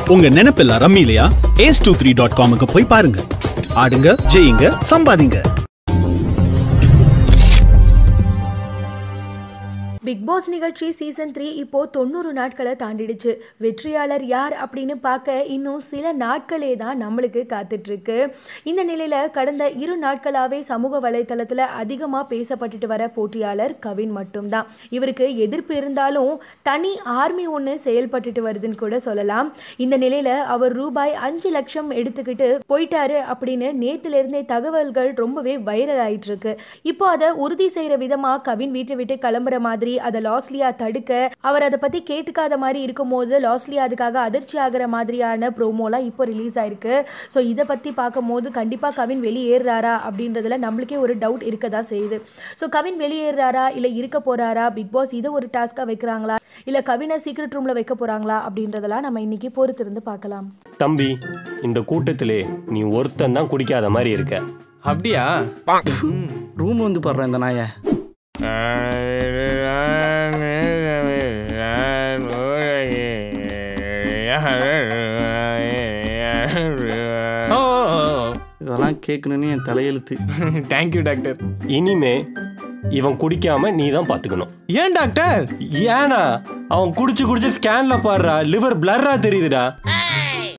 உங்க நினைப்பெல்லாம் ரம்மிலையா ஏஸ் டூ த்ரீ டாட் காமுக்கு போய் பாருங்க ஆடுங்க ஜெயிங்க சம்பாதிங்க பிக் பாஸ் நிகழ்ச்சி சீசன் த்ரீ இப்போ தொண்ணூறு நாட்களை தாண்டிடுச்சு வெற்றியாளர் யார் அப்படின்னு பார்க்க இன்னும் சில நாட்களே தான் நம்மளுக்கு காத்துட்டு இருக்கு இந்த நிலையில கடந்த இரு நாட்களாவே சமூக வலைத்தளத்துல அதிகமா பேசப்பட்டுட்டு வர போட்டியாளர் கவின் மட்டும்தான் இவருக்கு எதிர்ப்பு இருந்தாலும் தனி ஆர்மி ஒன்று செயல்பட்டுட்டு வருதுன்னு கூட சொல்லலாம் இந்த நிலையில அவர் ரூபாய் அஞ்சு லட்சம் எடுத்துக்கிட்டு போயிட்டாரு அப்படின்னு நேத்துல இருந்தே தகவல்கள் ரொம்பவே வைரல் ஆயிட்டு இருக்கு இப்போ அதை உறுதி செய்யற விதமா கவின் வீட்டை விட்டு கிளம்புற மாதிரி அதை லாஸ்லியா தடுக்க அவர் அதை பத்தி கேட்டுக்காத மாதிரி இருக்கும்போது லாஸ்லியா அதுக்காக அதிர்ச்சி ஆகிற மாதிரியான ப்ரோமோலாம் இப்போ ரிலீஸ் ஆயிருக்கு ஸோ இதை பத்தி பார்க்கும்போது கண்டிப்பா கவின் வெளியேறாரா அப்படின்றதுல நம்மளுக்கே ஒரு டவுட் இருக்க தான் செய்யுது ஸோ கவின் வெளியேறாரா இல்லை இருக்க போறாரா பிக் பாஸ் இதை ஒரு டாஸ்காக வைக்கிறாங்களா இல்லை கவினை சீக்ரெட் ரூம்ல வைக்க போறாங்களா அப்படின்றதெல்லாம் நம்ம இன்னைக்கு பொறுத்திருந்து பார்க்கலாம் தம்பி இந்த கூட்டத்திலே நீ ஒருத்தன் தான் குடிக்காத மாதிரி இருக்க அப்படியா ரூம் வந்து பாடுறேன் இந்த நாயை இதெல்லாம் கேட்கணுன்னு என் தலையெழுத்து தேங்க்யூ டாக்டர் இனிமே இவன் குடிக்காம நீ தான் பாத்துக்கணும் ஏன் டாக்டர் ஏனா அவன் குடிச்சு குடிச்சு ஸ்கேன்ல பாடுறா லிவர் பிளர்ரா தெரியுதுடா